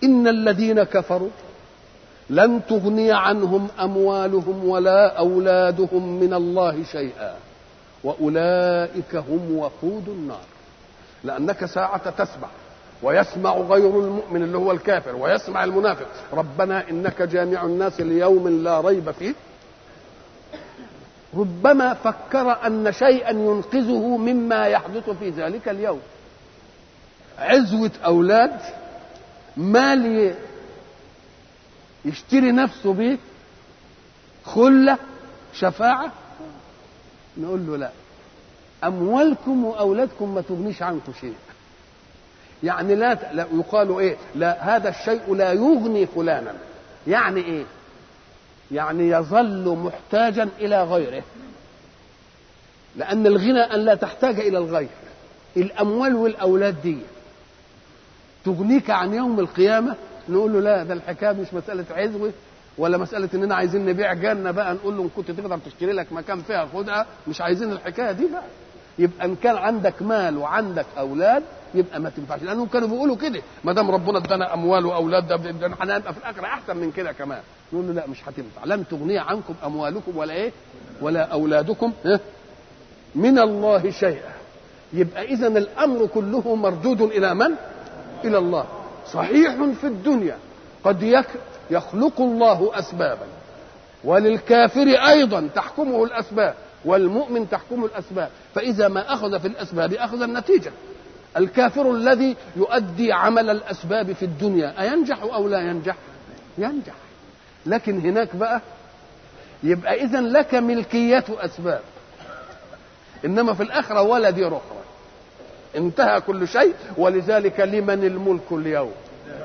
إن الذين كفروا لن تغني عنهم أموالهم ولا أولادهم من الله شيئا وأولئك هم وقود النار لأنك ساعة تسمع ويسمع غير المؤمن اللي هو الكافر ويسمع المنافق ربنا إنك جامع الناس ليوم لا ريب فيه ربما فكر أن شيئا ينقذه مما يحدث في ذلك اليوم عزوة أولاد مال يشتري نفسه به خلة شفاعة نقول له لا أموالكم وأولادكم ما تغنيش عنكم شيء يعني لا, لا يقال إيه لا هذا الشيء لا يغني فلانا يعني إيه يعني يظل محتاجا إلى غيره لأن الغنى أن لا تحتاج إلى الغير الأموال والأولاد دي تغنيك عن يوم القيامة نقول له لا ده الحكاية مش مسألة عزوة ولا مسألة إننا عايزين نبيع جنة بقى نقول له إن كنت تقدر تشتري لك مكان فيها خدها مش عايزين الحكاية دي بقى يبقى إن كان عندك مال وعندك أولاد يبقى ما تنفعش لأنهم كانوا بيقولوا كده ما دام ربنا ادانا أموال وأولاد ده احنا هنبقى في الآخرة أحسن من كده كمان نقول له لا مش هتنفع لن تغني عنكم أموالكم ولا إيه ولا أولادكم إيه؟ من الله شيئا يبقى إذا الأمر كله مردود إلى من؟ إلى الله صحيح في الدنيا قد يك يخلق الله أسبابا وللكافر أيضا تحكمه الأسباب والمؤمن تحكمه الأسباب فإذا ما أخذ في الأسباب أخذ النتيجة الكافر الذي يؤدي عمل الأسباب في الدنيا أينجح أو لا ينجح ينجح لكن هناك بقى يبقى إذا لك ملكية أسباب إنما في الآخرة ولا دي أخرى انتهى كل شيء ولذلك لمن الملك اليوم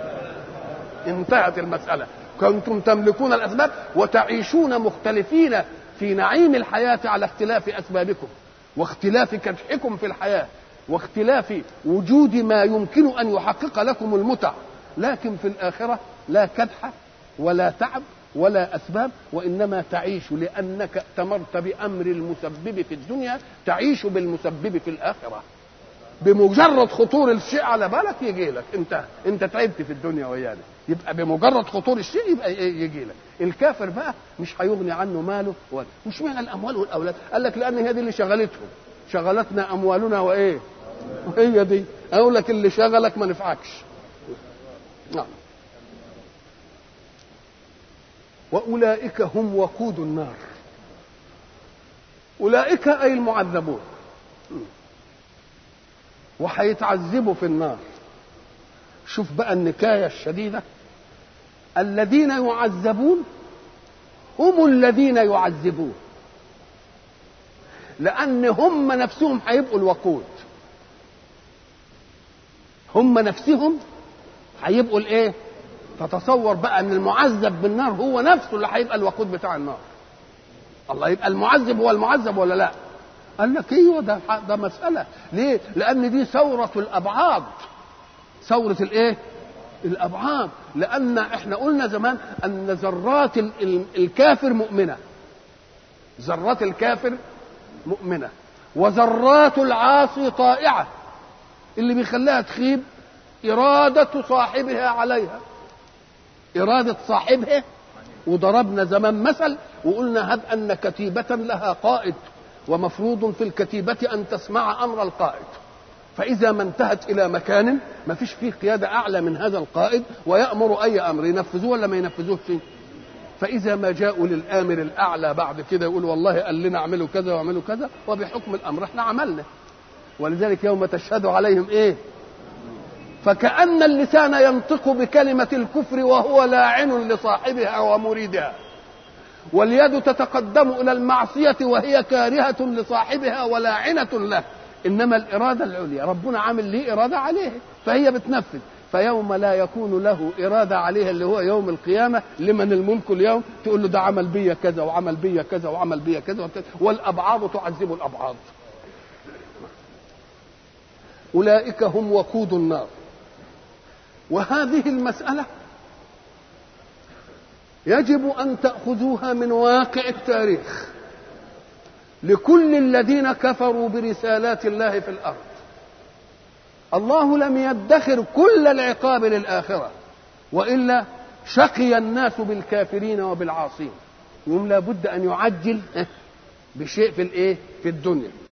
انتهت المسألة كنتم تملكون الأسباب وتعيشون مختلفين في نعيم الحياة على اختلاف أسبابكم واختلاف كدحكم في الحياة واختلاف وجود ما يمكن أن يحقق لكم المتع لكن في الآخرة لا كدح ولا تعب ولا أسباب وإنما تعيش لأنك ائتمرت بأمر المسبب في الدنيا تعيش بالمسبب في الآخرة بمجرد خطور الشيء على بالك يجي لك انت انت تعبت في الدنيا ويانا يبقى بمجرد خطور الشيء يبقى يجي لك الكافر بقى مش هيغني عنه ماله ولا مش معنى الاموال والاولاد قال لك لان هي دي اللي شغلتهم شغلتنا اموالنا وايه وهي دي اقول لك اللي شغلك ما نفعكش نعم واولئك هم وقود النار اولئك اي المعذبون وهيتعذبوا في النار شوف بقى النكاية الشديدة الذين يعذبون هم الذين يعذبون لأن هم نفسهم هيبقوا الوقود هم نفسهم هيبقوا الايه تتصور بقى ان المعذب بالنار هو نفسه اللي هيبقى الوقود بتاع النار الله يبقى المعذب هو المعذب ولا لا قال لك ايوه ده ده مساله ليه لان دي ثوره الابعاد ثوره الايه الابعاد لان احنا قلنا زمان ان ذرات الكافر مؤمنه ذرات الكافر مؤمنه وذرات العاصي طائعه اللي بيخليها تخيب اراده صاحبها عليها اراده صاحبها وضربنا زمان مثل وقلنا هب ان كتيبه لها قائد ومفروض في الكتيبة أن تسمع أمر القائد فإذا ما انتهت إلى مكان ما فيش فيه قيادة أعلى من هذا القائد ويأمر أي أمر ينفذوه ولا ما ينفذوه فيه فإذا ما جاءوا للآمر الأعلى بعد كده يقول والله قال لنا اعملوا كذا واعملوا كذا وبحكم الأمر احنا عملنا ولذلك يوم تشهد عليهم إيه فكأن اللسان ينطق بكلمة الكفر وهو لاعن لصاحبها ومريدها واليد تتقدم الى المعصيه وهي كارهه لصاحبها ولاعنه له انما الاراده العليا ربنا عامل ليه اراده عليه فهي بتنفذ فيوم لا يكون له اراده عليها اللي هو يوم القيامه لمن الملك اليوم تقول له ده عمل بيا كذا وعمل بيا كذا وعمل بيا كذا وكذا والابعاد تعذب الابعاد اولئك هم وقود النار وهذه المساله يجب ان تاخذوها من واقع التاريخ لكل الذين كفروا برسالات الله في الارض الله لم يدخر كل العقاب للاخره والا شقي الناس بالكافرين وبالعاصين يوم لابد ان يعجل بشيء في الايه في الدنيا